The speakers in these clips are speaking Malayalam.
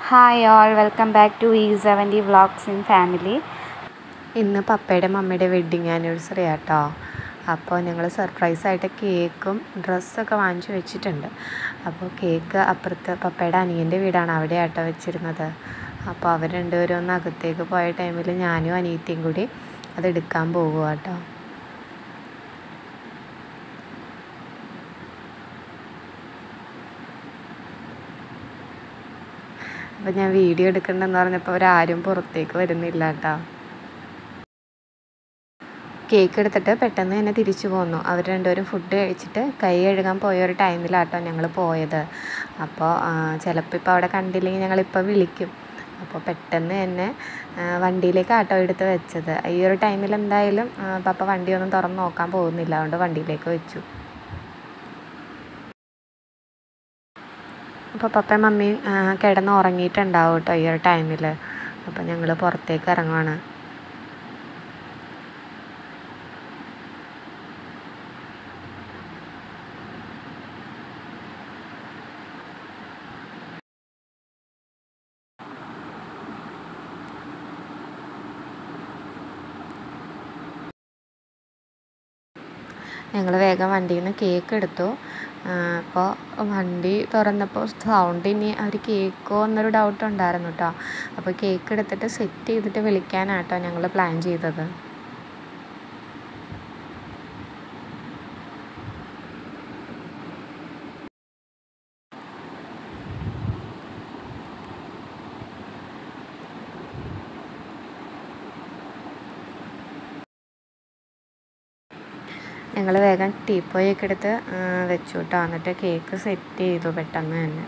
hi all welcome back to E seventy vlogs in family ഇന്ന് പപ്പയുടെ മമ്മിയുടെ വെഡ്ഡിങ് ആനിവേഴ്സറി ആട്ടോ അപ്പോൾ ഞങ്ങൾ സർപ്രൈസായിട്ട് കേക്കും ഡ്രസ്സൊക്കെ വാങ്ങിച്ചു വെച്ചിട്ടുണ്ട് അപ്പോൾ കേക്ക് അപ്പുറത്ത് പപ്പയുടെ അനിയൻ്റെ വീടാണ് അവിടെ ആട്ടോ വെച്ചിരുന്നത് അപ്പോൾ അവർ രണ്ടുപേരും ഒന്ന് അകത്തേക്ക് പോയ ടൈമിൽ ഞാനും അനിയത്തിയും കൂടി അത് എടുക്കാൻ പോകുക കേട്ടോ അപ്പോൾ ഞാൻ വീഡിയോ എടുക്കണ്ടെന്ന് പറഞ്ഞപ്പോൾ അവരാരും പുറത്തേക്ക് വരുന്നില്ല കേട്ടോ കേക്ക് എടുത്തിട്ട് പെട്ടെന്ന് തന്നെ തിരിച്ചു പോന്നു അവർ രണ്ടുപേരും ഫുഡ് കഴിച്ചിട്ട് കൈ കഴുകാൻ പോയ ഒരു ടൈമിലാട്ടോ ഞങ്ങൾ പോയത് അപ്പോൾ ചിലപ്പോൾ ഇപ്പോൾ അവിടെ കണ്ടില്ലെങ്കിൽ ഞങ്ങളിപ്പോൾ വിളിക്കും അപ്പോൾ പെട്ടെന്ന് തന്നെ വണ്ടിയിലേക്ക് ആട്ടോ എടുത്ത് വെച്ചത് ഈ ഒരു ടൈമിൽ എന്തായാലും പപ്പ വണ്ടിയൊന്നും തുറന്ന് നോക്കാൻ പോകുന്നില്ല അതുകൊണ്ട് വണ്ടിയിലേക്ക് വെച്ചു അപ്പോൾ പപ്പയും മമ്മിയും കിടന്ന് ഉറങ്ങിയിട്ടുണ്ടാവും കേട്ടോ ഈ ഒരു ടൈമിൽ അപ്പോൾ ഞങ്ങൾ പുറത്തേക്ക് ഇറങ്ങുവാണ് ഞങ്ങൾ വേഗം വണ്ടിയിൽ നിന്ന് കേക്ക് എടുത്തു അപ്പോൾ വണ്ടി തുറന്നപ്പോൾ സൗണ്ട് ഇനി അവർ കേക്കോ എന്നൊരു ഡൗട്ട് ഉണ്ടായിരുന്നു കേട്ടോ അപ്പോൾ കേക്ക് എടുത്തിട്ട് സെറ്റ് ചെയ്തിട്ട് വിളിക്കാനാട്ടോ ഞങ്ങൾ പ്ലാൻ ചെയ്തത് ഞങ്ങൾ വേഗം ടീപ്പോയൊക്കെ എടുത്ത് വെച്ചു കേട്ടോ എന്നിട്ട് കേക്ക് സെറ്റ് ചെയ്തു പെട്ടെന്ന് തന്നെ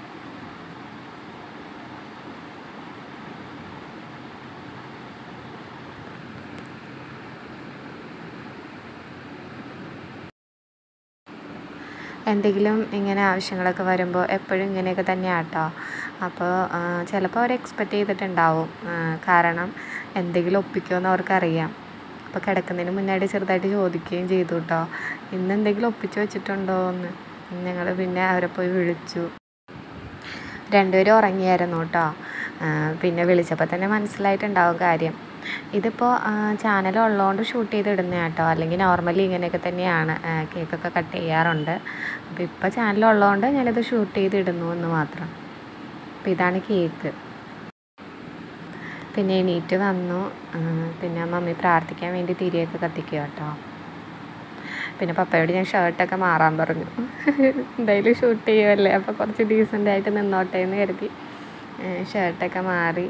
എന്തെങ്കിലും ഇങ്ങനെ ആവശ്യങ്ങളൊക്കെ വരുമ്പോൾ എപ്പോഴും ഇങ്ങനെയൊക്കെ തന്നെയാണ് കേട്ടോ അപ്പോൾ ചിലപ്പോൾ അവർ എക്സ്പെക്റ്റ് ചെയ്തിട്ടുണ്ടാവും കാരണം എന്തെങ്കിലും ഒപ്പിക്കുമെന്ന് അവർക്കറിയാം അപ്പോൾ കിടക്കുന്നതിന് മുന്നായിട്ട് ചെറുതായിട്ട് ചോദിക്കുകയും ചെയ്തു കേട്ടോ ഇന്ന് എന്തെങ്കിലും ഒപ്പിച്ച് വെച്ചിട്ടുണ്ടോ എന്ന് ഞങ്ങൾ പിന്നെ അവരെ പോയി വിളിച്ചു രണ്ടുപേരും ഉറങ്ങിയായിരുന്നു കേട്ടോ പിന്നെ വിളിച്ചപ്പോൾ തന്നെ മനസ്സിലായിട്ടുണ്ടാവും കാര്യം ഇതിപ്പോൾ ചാനൽ ഉള്ളതുകൊണ്ട് ഷൂട്ട് ചെയ്ത് ഇടുന്ന കേട്ടോ അല്ലെങ്കിൽ നോർമലി ഇങ്ങനെയൊക്കെ തന്നെയാണ് കേക്കൊക്കെ കട്ട് ചെയ്യാറുണ്ട് അപ്പോൾ ഇപ്പോൾ ചാനൽ ഉള്ളതുകൊണ്ട് ഞാനിത് ഷൂട്ട് ചെയ്ത് ഇടുന്നു എന്ന് മാത്രം അപ്പോൾ ഇതാണ് കേക്ക് പിന്നെ എണീറ്റ് വന്നു പിന്നെ മമ്മി പ്രാർത്ഥിക്കാൻ വേണ്ടി തിരിയൊക്കെ കത്തിക്കുക കേട്ടോ പിന്നെ പപ്പയോട് ഞാൻ ഷർട്ടൊക്കെ മാറാൻ പറഞ്ഞു എന്തായാലും ഷൂട്ട് ചെയ്യുമല്ലേ അപ്പോൾ കുറച്ച് ഡീസൻ്റ് ആയിട്ട് നിന്നോട്ടെ എന്ന് കരുതി ഷർട്ടൊക്കെ മാറി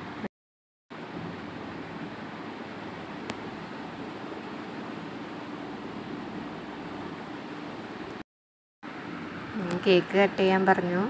കേക്ക് കട്ട് ചെയ്യാൻ പറഞ്ഞു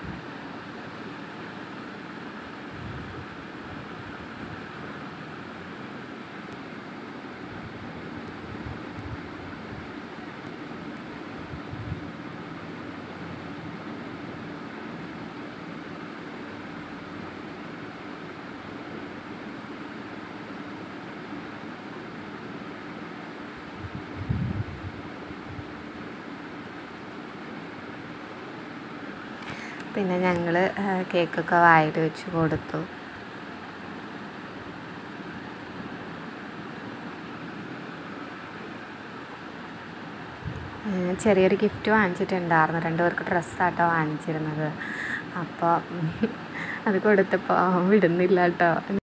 പിന്നെ ഞങ്ങൾ കേക്കൊക്കെ വായിൽ വെച്ച് കൊടുത്തു ചെറിയൊരു ഗിഫ്റ്റ് വാങ്ങിച്ചിട്ടുണ്ടായിരുന്നു രണ്ടുപേർക്ക് ഡ്രസ്സാട്ടോ വാങ്ങിച്ചിരുന്നത് അപ്പോൾ അത് കൊടുത്തപ്പോൾ വിടുന്നില്ല കേട്ടോ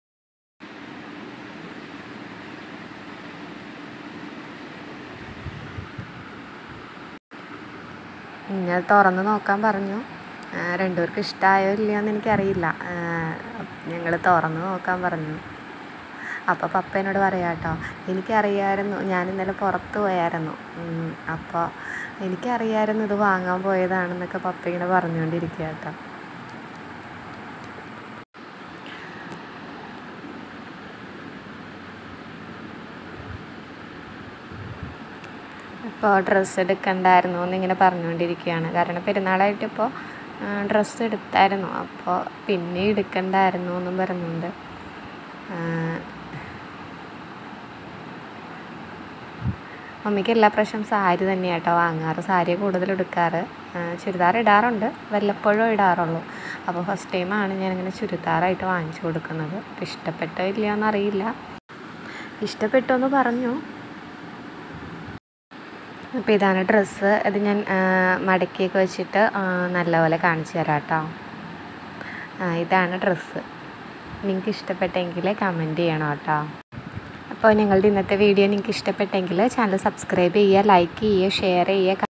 ഞാൻ തുറന്ന് നോക്കാൻ പറഞ്ഞു രണ്ടുപേർക്ക് ഇഷ്ടമായോ ഇല്ലയോ എന്ന് എനിക്കറിയില്ല ഞങ്ങൾ തുറന്ന് നോക്കാൻ പറഞ്ഞു അപ്പോൾ പപ്പ എന്നോട് പറയാം കേട്ടോ എനിക്കറിയാമായിരുന്നു ഞാൻ ഇന്നലെ പുറത്ത് പോയായിരുന്നു അപ്പോൾ എനിക്കറിയാമായിരുന്നു ഇത് വാങ്ങാൻ പോയതാണെന്നൊക്കെ പപ്പ ഇങ്ങനെ പറഞ്ഞുകൊണ്ടിരിക്കുക കേട്ടോ ഇപ്പോൾ ഡ്രസ്സ് എടുക്കണ്ടായിരുന്നു എന്നിങ്ങനെ പറഞ്ഞുകൊണ്ടിരിക്കുകയാണ് കാരണം പെരുന്നാളായിട്ട് ഇപ്പോൾ ഡ്രസ്സ് എടുത്തായിരുന്നു അപ്പോൾ പിന്നെ എടുക്കണ്ടായിരുന്നു എന്നും പറഞ്ഞുകൊണ്ട് മമ്മിക്ക് എല്ലാ പ്രാവശ്യം സാരി തന്നെയാണ് കേട്ടോ വാങ്ങാറ് സാരി കൂടുതൽ എടുക്കാറ് ആ, ചുരിദാർ ഇടാറുണ്ട് വല്ലപ്പോഴും ഇടാറുള്ളൂ അപ്പോൾ ഫസ്റ്റ് ടൈമാണ് ഞാനിങ്ങനെ ചുരിദാറായിട്ട് വാങ്ങിച്ചു കൊടുക്കുന്നത് അപ്പോൾ ഇഷ്ടപ്പെട്ടോ ഇല്ലയോ എന്നറിയില്ല ഇഷ്ടപ്പെട്ടു എന്ന് പറഞ്ഞു അപ്പോൾ ഇതാണ് ഡ്രസ്സ് ഇത് ഞാൻ ആ, മടക്കിയൊക്കെ വെച്ചിട്ട് ആ, നല്ലപോലെ കാണിച്ചു തരാം കേട്ടോ ആ, ഇതാണ് ഡ്രസ്സ് നിങ്ങൾക്ക് ഇഷ്ടപ്പെട്ടെങ്കിൽ കമൻറ്റ് ചെയ്യണം കേട്ടോ അപ്പോൾ ഞങ്ങളുടെ ഇന്നത്തെ വീഡിയോ നിങ്ങൾക്ക് ഇഷ്ടപ്പെട്ടെങ്കിൽ ചാനൽ സബ്സ്ക്രൈബ് ചെയ്യുക ലൈക്ക് ചെയ്യുക ഷെയർ ചെയ്യുക